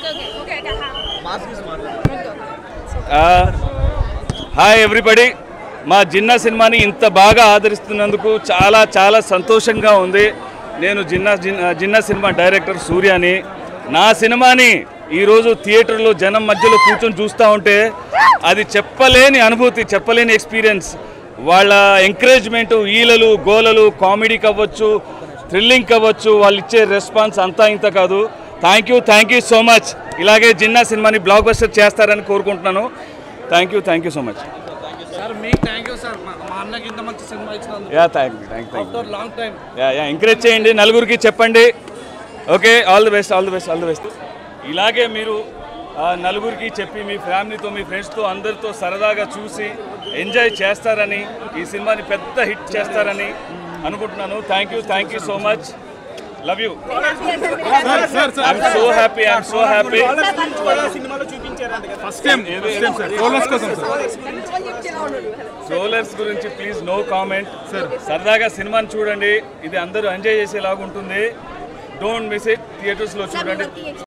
hi everybody మా జిన్నా సినిమాని ఇంత బాగా ఆదరిస్తున్నందుకు చాలా చాలా సంతోషంగా ఉంది నేను జిన్నా జిన్నా- జిన్నా సినిమా డైరెక్టర్ సూర్యాని నా సినిమాని ఈరోజు థియేటర్లో జనం మధ్యలో కూర్చొని చూస్తూ ఉంటే అది చెప్పలేని అనుభూతి చెప్పలేని ఎక్స్పీరియన్స్ వాళ్ళ ఎంకరేజ్మెంట్ ఈలలు గోలలు కామెడీకి అవ్వచ్చు థ్రిల్లింగ్ అవ్వచ్చు వాళ్ళు ఇచ్చే రెస్పాన్స్ అంతా ఇంత కాదు thank you thank you so much ఇలాగే జిన్నా సినిమాని బ్లాక్ బస్టర్ చేస్తారని కోరుకుంటున్నాను thank you thank you so much sir మీకు థ్యాంక్ యూ సార్ మా మా అన్నకి ఇంత మంచి సినిమా ఇచ్చినందుకు yeah thank you thank you after long time yeah yeah encourage చేయండి నలుగురికి చెప్పండి okay all the best all the best all the best ఇలాగే మీరు ఆ, నలుగురికి చెప్పి మీ ఫ్యామిలీతో మీ ఫ్రెండ్స్తో అందరితో సరదాగా చూసి ఎంజాయ్ చేస్తారని ఈ సినిమాని పెద్ద హిట్ చేస్తారని అనుకుంటున్నాను thank you thank you so much love you I'm so happy I'm so happy first time first time sir trollers కోసం సార్ ట్రోలర్స్ గురించి ప్లీజ్ నో కామెంట్ సరదాగా సినిమాని చూడండి ఇది అందరూ ఎంజాయ్ చేసేలాగా ఉంటుంది డోంట్ మిస్ ఇట్ థియేటర్స్లో చూడండి